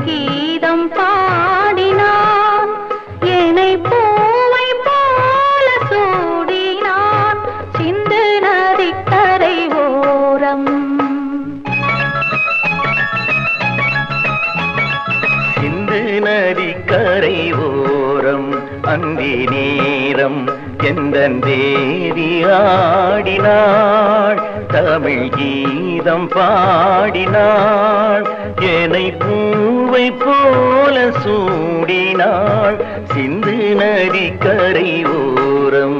கீதம் பாடினான் என்னை பூவை போல சூடினான் சிந்து நதிக்கரை ஓரம் சிந்து நதி கரை ஓரம் அந்தி நேரம் எந்த தேவி ஆடினாள் தமிழ் கீதம் பாடினாள் என்னை பூவை போல சூடினாள் சிந்து நதி கரை ஓரம்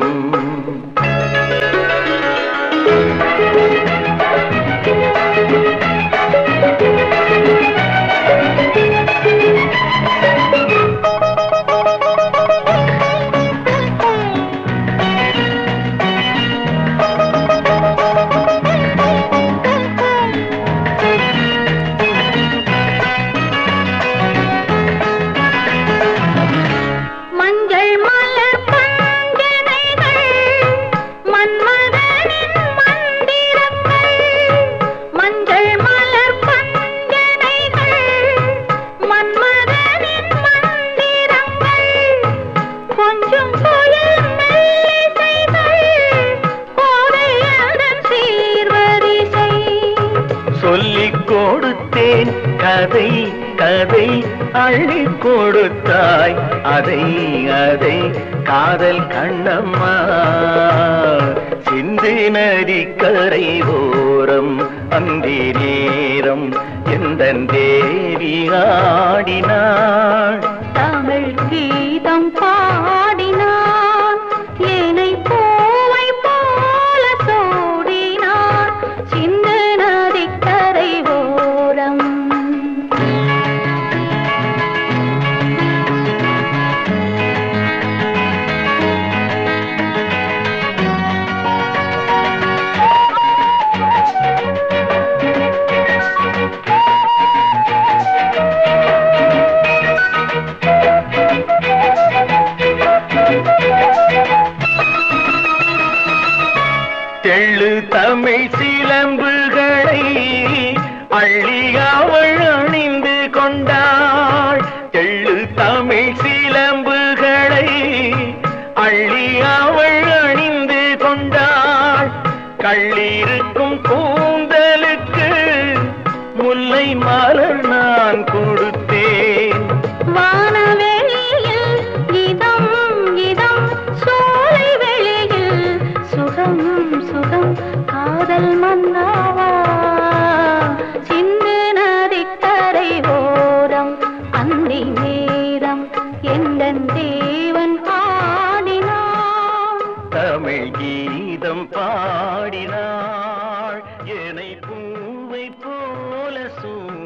மஞ்சள் மலர் பஞ்சனைகள் மன்மதனின் மந்திரங்கள் மஞ்சள் மலர் பஞ்சனைகள் மன்மதனின் மந்திரங்கள் கொஞ்சம் புயல் மெல்லிசைகள் கோதையதன் சீர்வரிசை சொல்லிக் கொடுத்தேன் கதை கதை அள்ளி கொடுத்தாய் அதை அதை காதல் கண்ணம்மா சிந்து நதி கரை ஓரம் அந்தி நேரம் எந்த தேவி ஆடினாள் தமிழ் கீதம் பாடினான் என்னை பூவை போல சூடினான் சிந்து நதிக்கரை ஓரம் தெள்ளு தமிழ் சிலம்புகளை அள்ளி அவள் அணிந்து கொண்டாள் தெள்ளு தமிழ் சிலம்புகளை அள்ளி அவள் அணிந்து கொண்டாள் கள்ளிருக்கும் கூந்தலுக்கு முல்லை மலர் நான் கொடுத்தேன் வானவெளியில் இதம் இதம் சோலை வெளியில் சுகம் சுகம் காதல் மன்னாவா சிந்து நதிக்கரை ஓரம் அந்தி நேரம் எந்தன் தேவன் ஆடினான் தமிழ் கீதம் பாடினாள் என்னை பூவை போல சூ